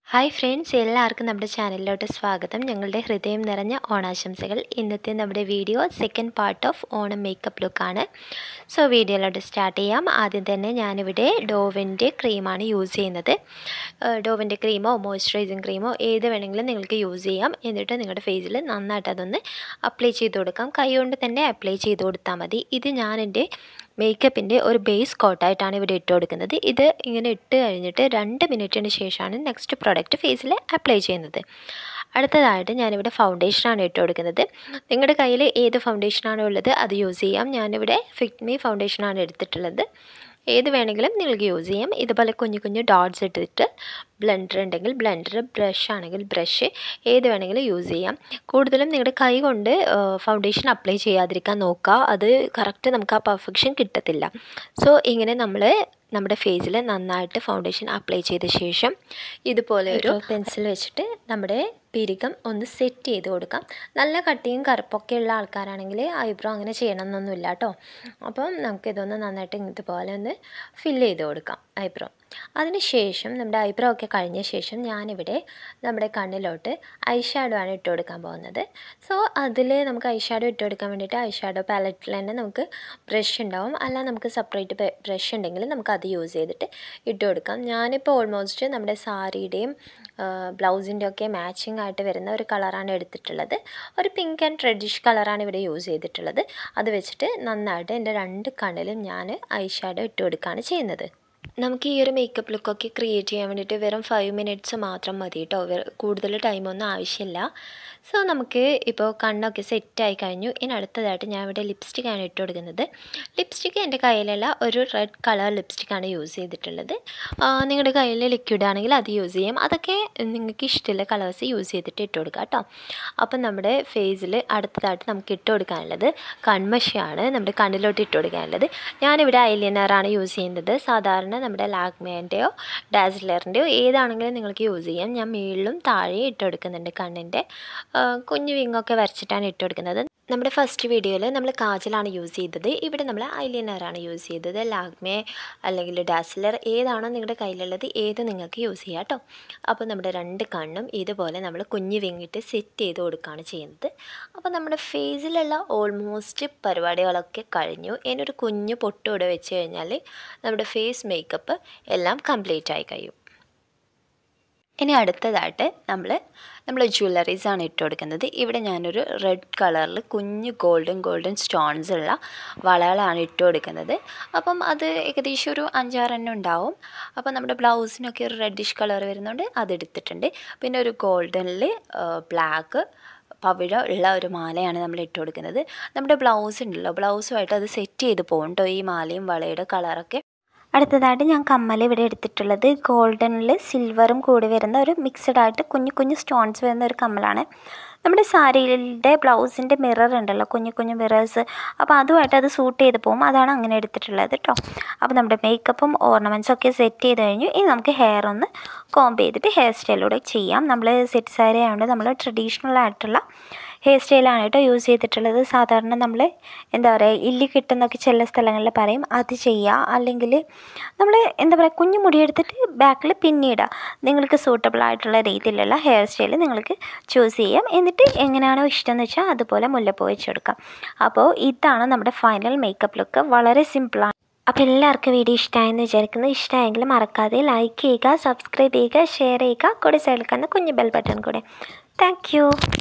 hi friends എല്ലാവർക്കും നമ്മുടെ ചാനലിലോട്ട് സ്വാഗതം ഞങ്ങളുടെ ഹൃദയം നിറഞ്ഞ ഓണാശംസകൾ ഇന്നത്തെ നമ്മുടെ video second part of Onam makeup ലുക്കാണ് സോ വീഡിയോയിലോട്ട് സ്റ്റാർട്ട് ചെയ്യാം ആദ്യം തന്നെ ഞാനിവിടെ ഡോവിൻ്റെ ക്രീമാണ് യൂസ് ചെയ്യുന്നത് ഡോവിൻ്റെ ക്രീമോ മോയ്സ്ചറൈസിങ് ക്രീമോ ഏത് വേണമെങ്കിലും നിങ്ങൾക്ക് യൂസ് ചെയ്യാം എന്നിട്ട് നിങ്ങളുടെ ഫേസിൽ നന്നായിട്ട് അതൊന്ന് അപ്ലൈ ചെയ്ത് കൊടുക്കാം കൈ കൊണ്ട് തന്നെ അപ്ലൈ ചെയ്ത് കൊടുത്താൽ മതി ഇത് ഞാൻ എൻ്റെ മേക്കപ്പിൻ്റെ ഒരു ബേസ് കോട്ടായിട്ടാണ് ഇവിടെ ഇട്ട് കൊടുക്കുന്നത് ഇത് ഇങ്ങനെ ഇട്ട് കഴിഞ്ഞിട്ട് രണ്ട് മിനിറ്റിന് ശേഷമാണ് നെക്സ്റ്റ് പ്രോഡക്റ്റ് ഫേസിൽ അപ്ലൈ ചെയ്യുന്നത് അടുത്തതായിട്ട് ഞാനിവിടെ ഫൗണ്ടേഷനാണ് ഇട്ട് കൊടുക്കുന്നത് നിങ്ങളുടെ കയ്യിൽ ഏത് ഫൗണ്ടേഷനാണോ ഉള്ളത് അത് യൂസ് ചെയ്യാം ഞാനിവിടെ ഫിറ്റ്മി ഫൗണ്ടേഷനാണ് എടുത്തിട്ടുള്ളത് ഏത് വേണമെങ്കിലും നിങ്ങൾക്ക് യൂസ് ചെയ്യാം ഇതുപോലെ കുഞ്ഞു കുഞ്ഞു ഡോട്ട്സ് ഇട്ടിട്ട് ബ്ലെൻഡർ ഉണ്ടെങ്കിൽ ബ്ലെൻഡർ ബ്രഷ് ആണെങ്കിൽ ബ്രഷ് ഏത് വേണമെങ്കിലും യൂസ് ചെയ്യാം കൂടുതലും നിങ്ങളുടെ കൈ കൊണ്ട് ഫൗണ്ടേഷൻ അപ്ലൈ ചെയ്യാതിരിക്കാൻ നോക്കുക അത് കറക്റ്റ് നമുക്ക് ആ പെർഫെക്ഷൻ കിട്ടത്തില്ല സോ ഇങ്ങനെ നമ്മൾ നമ്മുടെ ഫേസിൽ നന്നായിട്ട് ഫൗണ്ടേഷൻ അപ്ലൈ ചെയ്ത ശേഷം ഇതുപോലെ ഒരു പെൻസിൽ വെച്ചിട്ട് നമ്മുടെ പിരികം ഒന്ന് സെറ്റ് ചെയ്ത് കൊടുക്കാം നല്ല കട്ടിയും കറുപ്പൊക്കെ ഉള്ള ആൾക്കാരാണെങ്കിൽ ഐബ്രോ അങ്ങനെ ചെയ്യണമെന്നൊന്നുമില്ല കേട്ടോ അപ്പം നമുക്കിതൊന്ന് നന്നായിട്ട് ഇതുപോലെ ഒന്ന് ഫില്ല് ചെയ്ത് കൊടുക്കാം ഐബ്രോ അതിനുശേഷം നമ്മുടെ ഐബ്രോ ഒക്കെ കഴിഞ്ഞ ശേഷം ഞാനിവിടെ നമ്മുടെ കണ്ണിലോട്ട് ഐ ഷാഡോ ആണ് ഇട്ട് കൊടുക്കാൻ പോകുന്നത് സോ അതിൽ നമുക്ക് ഐ ഷാഡോ ഇട്ട് കൊടുക്കാൻ വേണ്ടിയിട്ട് ഐ ഷാഡോ പാലറ്റിൽ തന്നെ നമുക്ക് ബ്രഷ് ഉണ്ടാവും അല്ല നമുക്ക് സെപ്പറേറ്റ് ബ്രഷ് ഉണ്ടെങ്കിൽ നമുക്ക് അത് യൂസ് ചെയ്തിട്ട് ഇട്ട് കൊടുക്കാം ഞാനിപ്പോൾ ഓൾമോസ്റ്റ് നമ്മുടെ സാരിയുടെയും ബ്ലൗസിൻ്റെ ഒക്കെ മാച്ചിങ് ആയിട്ട് വരുന്ന ഒരു കളറാണ് എടുത്തിട്ടുള്ളത് ഒരു പിങ്ക് ആൻഡ് റെഡിഷ് കളറാണ് ഇവിടെ യൂസ് ചെയ്തിട്ടുള്ളത് അത് വെച്ചിട്ട് നന്നായിട്ട് എൻ്റെ രണ്ട് കണ്ണിലും ഞാൻ ഐ ഷാഡോ ഇട്ട് കൊടുക്കുകയാണ് ചെയ്യുന്നത് നമുക്ക് ഈ ഒരു മേക്കപ്പ് ലുക്കൊക്കെ ക്രിയേറ്റ് ചെയ്യാൻ വേണ്ടിയിട്ട് വെറും ഫൈവ് മിനിറ്റ്സ് മാത്രം മതി കേട്ടോ കൂടുതൽ ടൈമൊന്നും ആവശ്യമില്ല സോ നമുക്ക് ഇപ്പോൾ കണ്ണൊക്കെ സെറ്റായി കഴിഞ്ഞു ഇനി അടുത്തതായിട്ട് ഞാൻ ഇവിടെ ലിപ്സ്റ്റിക്കാണ് ഇട്ട് കൊടുക്കുന്നത് ലിപ്സ്റ്റിക്ക് എൻ്റെ കയ്യിലുള്ള ഒരു റെഡ് കളർ ലിപ്സ്റ്റിക്കാണ് യൂസ് ചെയ്തിട്ടുള്ളത് നിങ്ങളുടെ കയ്യിൽ ലിക്വിഡ് ആണെങ്കിൽ അത് യൂസ് ചെയ്യാം അതൊക്കെ നിങ്ങൾക്ക് ഇഷ്ടമുള്ള കളേഴ്സ് യൂസ് ചെയ്തിട്ട് ഇട്ട് കൊടുക്കുക കേട്ടോ അപ്പം നമ്മുടെ ഫേസിൽ അടുത്തതായിട്ട് നമുക്ക് ഇട്ട് കൊടുക്കാനുള്ളത് കൺമഷിയാണ് നമ്മുടെ കണ്ണിലോട്ട് ഇട്ട് കൊടുക്കാനുള്ളത് ഞാനിവിടെ ഐലൈനറാണ് യൂസ് ചെയ്യുന്നത് സാധാരണ നമ്മുടെ ലാക്മേൻ്റെയോ ഡാസിലറിൻ്റെയോ ഏതാണെങ്കിലും നിങ്ങൾക്ക് യൂസ് ചെയ്യാം ഞാൻ മുകളിലും താഴെ ഇട്ട് കൊടുക്കുന്നുണ്ട് കണ്ണിൻ്റെ കുഞ്ഞു വിങ്ങൊക്കെ വരച്ചിട്ടാണ് ഇട്ട് കൊടുക്കുന്നത് നമ്മുടെ ഫസ്റ്റ് വീഡിയോയിൽ നമ്മൾ കാജലാണ് യൂസ് ചെയ്തത് ഇവിടെ നമ്മൾ ഐലൈനറാണ് യൂസ് ചെയ്തത് ലാഗ്മേ അല്ലെങ്കിൽ ഡാസിലർ ഏതാണോ നിങ്ങളുടെ കയ്യിലുള്ളത് ഏത് നിങ്ങൾക്ക് യൂസ് ചെയ്യാം കേട്ടോ അപ്പോൾ നമ്മുടെ രണ്ട് കണ്ണും ഇതുപോലെ നമ്മൾ കുഞ്ഞു വിങ്ങിട്ട് സെറ്റ് ചെയ്ത് കൊടുക്കുകയാണ് ചെയ്യുന്നത് അപ്പോൾ നമ്മുടെ ഫേസിലുള്ള ഓൾമോസ്റ്റ് പരിപാടികളൊക്കെ കഴിഞ്ഞു ഇനിയൊരു കുഞ്ഞു പൊട്ട് ഇവിടെ വെച്ച് കഴിഞ്ഞാൽ നമ്മുടെ ഫേസ് മേക്കപ്പ് എല്ലാം കംപ്ലീറ്റ് ആയി കഴിയും ഇനി അടുത്തതായിട്ട് നമ്മൾ നമ്മൾ ജ്വല്ലറീസാണ് ഇട്ട് കൊടുക്കുന്നത് ഇവിടെ ഞാനൊരു റെഡ് കളറിൽ കുഞ്ഞ് ഗോൾഡൻ ഗോൾഡൻ സ്റ്റോൺസ് ഉള്ള വളകളാണ് ഇട്ട് കൊടുക്കുന്നത് അപ്പം അത് ഏകദേശം ഒരു അഞ്ചാറെണ്ണം ഉണ്ടാവും അപ്പം നമ്മുടെ ബ്ലൗസിനൊക്കെ ഒരു റെഡിഷ് കളർ വരുന്നുണ്ട് അതെടുത്തിട്ടുണ്ട് പിന്നെ ഒരു ഗോൾഡനിൽ ബ്ലാക്ക് പവിഴ ഉള്ള ഒരു മാലയാണ് നമ്മൾ ഇട്ട് കൊടുക്കുന്നത് നമ്മുടെ ബ്ലൗസ് ഉണ്ടല്ലോ ബ്ലൗസുമായിട്ട് അത് സെറ്റ് ചെയ്ത് പോകും കേട്ടോ ഈ മാലയും വളയുടെ കളറൊക്കെ അടുത്തതായിട്ട് ഞാൻ കമ്മൽ ഇവിടെ എടുത്തിട്ടുള്ളത് ഗോൾഡനിൽ സിൽവറും കൂടി വരുന്ന ഒരു മിക്സഡ് ആയിട്ട് കുഞ്ഞു കുഞ്ഞു സ്റ്റോൺസ് വരുന്ന ഒരു കമ്മലാണ് നമ്മുടെ സാരിയുടെ ബ്ലൗസിൻ്റെ മിറർ ഉണ്ടല്ലോ കുഞ്ഞു കുഞ്ഞു മിറേഴ്സ് അപ്പോൾ അതുമായിട്ട് അത് സൂട്ട് ചെയ്ത് പോകും അതാണ് അങ്ങനെ എടുത്തിട്ടുള്ളത് കേട്ടോ അപ്പോൾ നമ്മുടെ മേക്കപ്പും ഓർണമെൻറ്റ്സും ഒക്കെ സെറ്റ് ചെയ്ത് കഴിഞ്ഞു ഇനി നമുക്ക് ഹെയർ ഒന്ന് കോംബ് ചെയ്തിട്ട് ഹെയർ സ്റ്റൈലൂടെ ചെയ്യാം നമ്മൾ സെറ്റ് സാരി ആയതുകൊണ്ട് നമ്മൾ ട്രഡീഷണൽ ആയിട്ടുള്ള ഹെയർ സ്റ്റൈലാണ് കേട്ടോ യൂസ് ചെയ്തിട്ടുള്ളത് സാധാരണ നമ്മൾ എന്താ പറയുക ഇല്ലി കിട്ടുന്നൊക്കെ ചില സ്ഥലങ്ങളിൽ പറയും അത് ചെയ്യുക അല്ലെങ്കിൽ നമ്മൾ എന്താ പറയുക കുഞ്ഞു മുടിയെടുത്തിട്ട് ബാക്കിൽ പിന്നിടുക നിങ്ങൾക്ക് സൂട്ടബിൾ ആയിട്ടുള്ള രീതിയിലുള്ള ഹെയർ സ്റ്റൈൽ നിങ്ങൾക്ക് ചൂസ് ചെയ്യാം എന്നിട്ട് എങ്ങനെയാണോ ഇഷ്ടം എന്ന് വെച്ചാൽ അതുപോലെ മുല്ലപ്പൂ വെച്ചെടുക്കാം അപ്പോൾ ഇതാണ് നമ്മുടെ ഫൈനൽ മേക്കപ്പ് ലുക്ക് വളരെ സിമ്പിളാണ് അപ്പോൾ എല്ലാവർക്കും വീഡിയോ ഇഷ്ടമായെന്ന് വിചാരിക്കുന്നു ഇഷ്ടമായെങ്കിൽ മറക്കാതെ ലൈക്ക് ചെയ്യുക സബ്സ്ക്രൈബ് ചെയ്യുക ഷെയർ ചെയ്യുക കൂടെ സൈഡിൽ കുഞ്ഞു ബെൽ ബട്ടൺ കൂടെ താങ്ക്